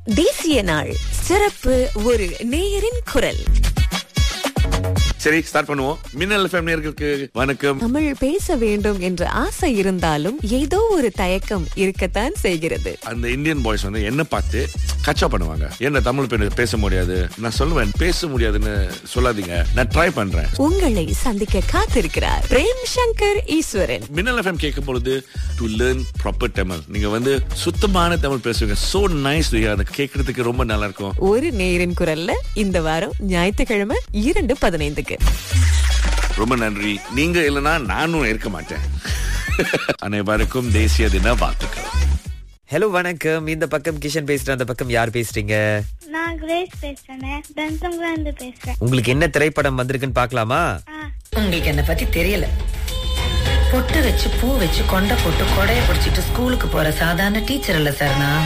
தேசிய நாள் சிறப்பு ஒரு நேயரின் குரல் சரி ஸ்டார்ட் பண்ணுவோம் மின்னல் எஃப்எம் நேர்களுக்கு வணக்கம் தமிழ் பேச வேண்டும் என்ற ஆசை இருந்தாலும் ஏதோ ஒரு தயக்கம் இருக்கத்தான் செய்கிறது அந்த இந்தியன் பாய்ஸ் வந்து என்ன பார்த்து கச்சா பண்ணுவாங்க என்ன தமிழ் பெண் பேச முடியாது நான் சொல்லுவேன் பேச முடியாதுன்னு சொல்லாதீங்க நான் ட்ரை பண்றேன் உங்களை சந்திக்க காத்திருக்கிறார் பிரேம் சங்கர் ஈஸ்வரன் மின்னல் எஃப்எம் கேட்கும் பொழுது டு லேர்ன் ப்ராப்பர் தமிழ் நீங்க வந்து சுத்தமான தமிழ் பேசுவீங்க சோ நைஸ் அதை கேட்கறதுக்கு ரொம்ப நல்லா இருக்கும் ஒரு நேயரின் குரல்ல இந்த வாரம் ஞாயிற்றுக்கிழமை இரண்டு பதினைந்துக்கு ரொம்ப நன்றி நீங்க இல்லைன்னா நானும் இருக்க மாட்டேன் அனைவருக்கும் தேசிய தின வாழ்த்துக்கள் ஹலோ வணக்கம் இந்த பக்கம் கிஷன் பேசுறேன் அந்த பக்கம் யார் பேசுறீங்க நான் கிரேஸ் பேசுறேன் பென்சம்ல இருந்து பேசுறேன் உங்களுக்கு என்ன திரைப்படம் வந்திருக்குன்னு பார்க்கலாமா ஆ, உங்களுக்கு என்ன பத்தி தெரியல பொட்டு வச்சு பூ வச்சு கொண்டை போட்டு கொடைய பிடிச்சிட்டு ஸ்கூலுக்கு போற சாதாரண டீச்சர் இல்ல சார் நான்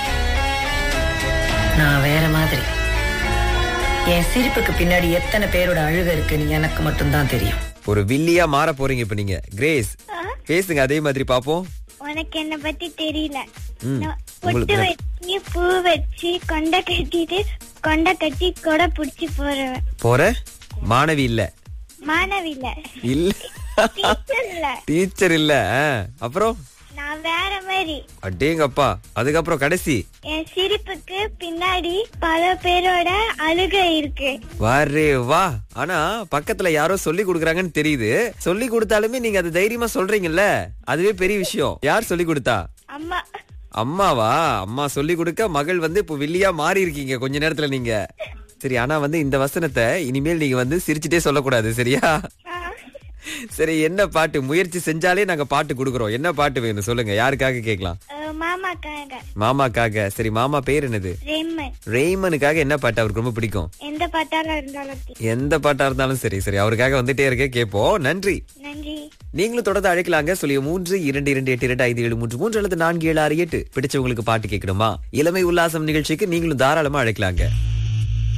நான் வேற மாதிரி என் சிரிப்புக்கு பின்னாடி எத்தனை பேரோட அழுக இருக்குன்னு எனக்கு மட்டும்தான் தெரியும் ஒரு வில்லியா மாற போறீங்க இப்ப நீங்க கிரேஸ் பேசுங்க அதே மாதிரி பாப்போம் உனக்கு என்ன பத்தி தெரியல ம், நான் உங்களுக்கு பொட்டு வச்சு பூ வச்சு கொண்டை கட்டிட்டு கொண்டை கட்டி கொடை புடிச்சு போறவன் போற மாணவி இல்ல மாணவி இல்ல இல்ல டீச்சர் இல்ல டீச்சர் இல்ல ஆ, அப்புறம் நான் வேற மாதிரி அடேங்கப்பா அதுக்கப்புறம் கடைசி என் சிரிப்புக்கு பின்னாடி பல பேரோட அழுகை இருக்கு வாரே வா ஆனா பக்கத்துல யாரோ சொல்லி கொடுக்குறாங்கன்னு தெரியுது சொல்லி கொடுத்தாலுமே நீங்க அது தைரியமா சொல்றீங்கல்ல அதுவே பெரிய விஷயம் யார் சொல்லி கொடுத்தா அம்மா அம்மாவா அம்மா சொல்லி கொடுக்க மகள் வந்து இப்போ வில்லியா மாறி இருக்கீங்க கொஞ்ச நேரத்துல நீங்க சரி ஆனா வந்து இந்த வசனத்தை இனிமேல் நீங்க வந்து சிரிச்சுட்டே சொல்லக்கூடாது சரியா ஆ, சரி என்ன பாட்டு முயற்சி செஞ்சாலே நாங்க பாட்டு கொடுக்குறோம் என்ன பாட்டு வேணும் சொல்லுங்க யாருக்காக கேட்கலாம் அஹ், மாமாக்காக மாமாக்காக சரி மாமா பேர் என்னது ரேமன் ரெய்மனுக்காக என்ன பாட்டு அவருக்கு ரொம்ப பிடிக்கும் எந்த பாட்டாலும் இருந்தாலும் சரி. எந்த பாட்டா இருந்தாலும் சரி சரி அவருக்காக வந்துட்டே இருக்க கேட்போம் நன்றி நன்றி நீங்களும் தொடர்ந்து அழைக்கலாங்க சொல்லிய மூன்று இரண்டு இரண்டு எட்டு இரண்டு ஐந்து ஏழு மூன்று மூன்று அல்லது நான்கு ஏழு ஆறு எட்டு பிடிச்சவங்களுக்கு பாட்டு கேட்கணுமா இளமை உல்லாசம் நிகழ்ச்சிக்கு நீங்களும் தாராளமா அழைக்கலாங்க